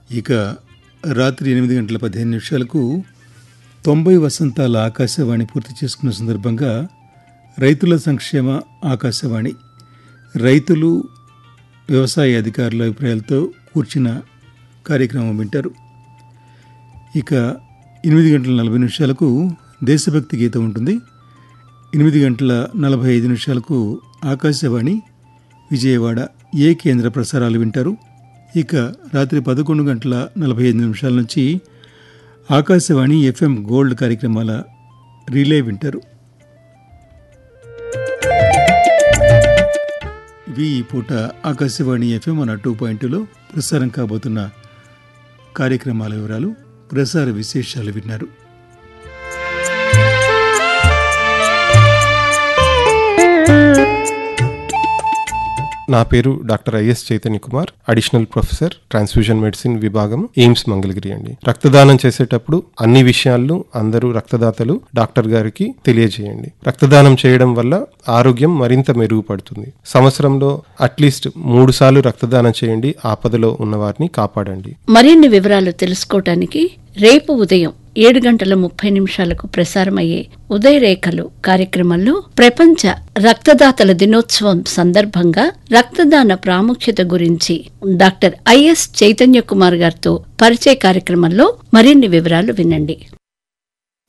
ఇక రాత్రి ఎనిమిది గంటల పదిహేను నిమిషాలకు తొంభై వసంతాల ఆకాశవాణి పూర్తి చేసుకున్న సందర్భంగా రైతుల సంక్షేమ ఆకాశవాణి రైతులు వ్యవసాయ అధికారుల అభిప్రాయాలతో కూర్చిన కార్యక్రమం వింటారు ఇక ఎనిమిది గంటల నలభై నిమిషాలకు దేశభక్తి గీతం ఉంటుంది ఎనిమిది గంటల నలభై ఐదు నిమిషాలకు ఆకాశవాణి విజయవాడ ఏ కేంద్ర ప్రసారాలు వింటారు ఇక రాత్రి పదకొండు గంటల నలభై ఐదు నిమిషాల నుంచి ఆకాశవాణి ఎఫ్ఎం గోల్డ్ కార్యక్రమాల రిలే వింటారు ఇవి ఈ పూట ఆకాశవాణి ఎఫ్ఎం అన్న టూ పాయింట్లో ప్రసారం కాబోతున్న కార్యక్రమాల వివరాలు ప్రసార విశేషాలు విన్నారు నా పేరు doctor I S Chaitanya Kumar additional professor transfusion medicine విభాగం ఎయిమ్స్ మంగళగిరి అండి రక్తదానం చేసేటప్పుడు అన్ని విషయాలను అందరూ రక్తదాతలు డాక్టర్ గారికి తెలియజేయండి రక్తదానం చేయడం వల్ల ఆరోగ్యం మరింత మెరుగుపడుతుంది సంవత్సరంలో అట్లీస్ట్ మూడు సార్లు రక్తదానం చేయండి ఆపదలో ఉన్న వారిని కాపాడండి మరిన్ని వివరాలు తెలుసుకోవటానికి రేపు ఉదయం ఏడు గంటల ముప్పై నిమిషాలకు ప్రసారమయ్యే ఉదయరేఖలు కార్యక్రమంలో ప్రపంచ రక్తదాతల దినోత్సవం సందర్భంగా రక్తదాన ప్రాముఖ్యత గురించి డాక్టర్ ఐఎస్ చైతన్య కుమార్ గారితో పరిచయ కార్యక్రమంలో మరిన్ని వివరాలు వినండి